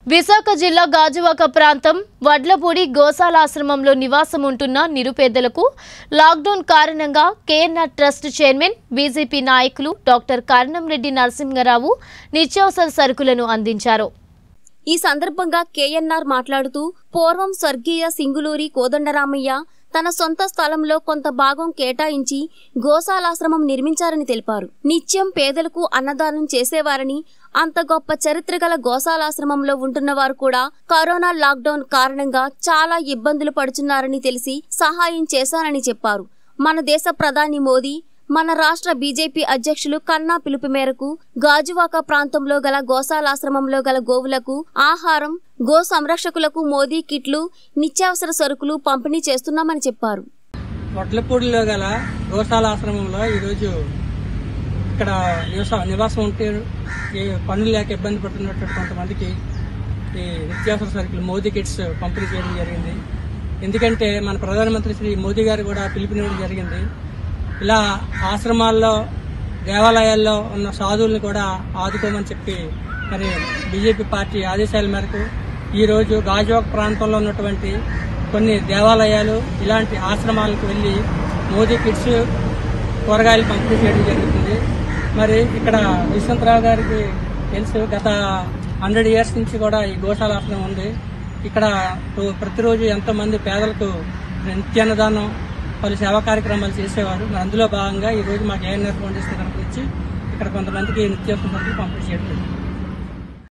విశాఖ జిల్లా గాజువాక ప్రాంతం వడ్లపూడి గోశాలాశ్రమంలో నివాసం ఉంటున్న నిరుపేదలకు లాక్డౌన్ కారణంగా కేఎన్ఆర్ ట్రస్ట్ చైర్మన్ బీజేపీ నాయకులు డాక్టర్ కరణంరెడ్డి నరసింహరావు నిత్యావసర సరుకులను అందించారు ఈ సందర్భంగా కేఎన్ఆర్ మాట్లాడుతూ పూర్వం స్వర్గీయ సింగులూరి కోదండరామయ్య తన సొంత స్థలంలో కొంత భాగం కేటాయించి గోశాలాశ్రమం నిర్మించారని తెలిపారు నిత్యం పేదలకు అన్నదానం చేసేవారని అంత గొప్ప చరిత్ర గల గోశాలాశ్రమంలో ఉంటున్న వారు కూడా కరోనా లాక్డౌన్ కారణంగా చాలా ఇబ్బందులు పడుతున్నారని తెలిసి సహాయం చేశానని చెప్పారు మన దేశ ప్రధాని మోదీ మన రాష్ట్ర బీజేపీ అధ్యక్షులు కన్నా పిలుపు మేరకు గాజువాక ప్రాంతంలో గల గోశాలాశ్రమంలో గల గోవులకు ఆహారం గో సంరక్షకులకు మోదీ కిట్లు నిత్యావసర సరుకులు పంపిణీ చేస్తున్నామని చెప్పారు వడ్లపూడిలో గల గోశాలాశ్రమంలో ఈరోజు ఇక్కడ నివస నివాసం ఉంటే ఈ పనులు లేక ఇబ్బంది పడుతున్నటువంటి కొంతమందికి ఈ నిత్యావసర సరుకులు మోదీ కిట్స్ పంపిణీ చేయడం జరిగింది ఎందుకంటే మన ప్రధానమంత్రి శ్రీ మోదీ గారు కూడా పిలుపునివ్వడం జరిగింది ఇలా ఆశ్రమాల్లో దేవాలయాల్లో ఉన్న సాధువుల్ని కూడా ఆదుకోమని చెప్పి మరి బీజేపీ పార్టీ ఆదేశాల మేరకు ఈరోజు గాజువాక ప్రాంతంలో ఉన్నటువంటి కొన్ని దేవాలయాలు ఇలాంటి ఆశ్రమాలకు వెళ్ళి మోదీ కిడ్స్ కూరగాయలు పంపిణీ చేయడం జరుగుతుంది మరి ఇక్కడ యశ్వంతరావు గారికి తెలుసు గత హండ్రెడ్ ఇయర్స్ నుంచి కూడా ఈ గోశాల ఆశ్రమం ఉంది ఇక్కడ రో- ప్రతిరోజు ఎంతో మంది పేదలకు నిత్యాన్నదానం పలు సేవా కార్యక్రమాలు చేసేవారు మరి అందులో భాగంగా ఈ రోజు మాకు ఏఎన్ఆర్ ఫౌండేషన్ తరఫు నుంచి ఇక్కడ కొంతమందికి నిత్యావసర సరుకులు పంపిణీ చేయడం జరుగుతుంది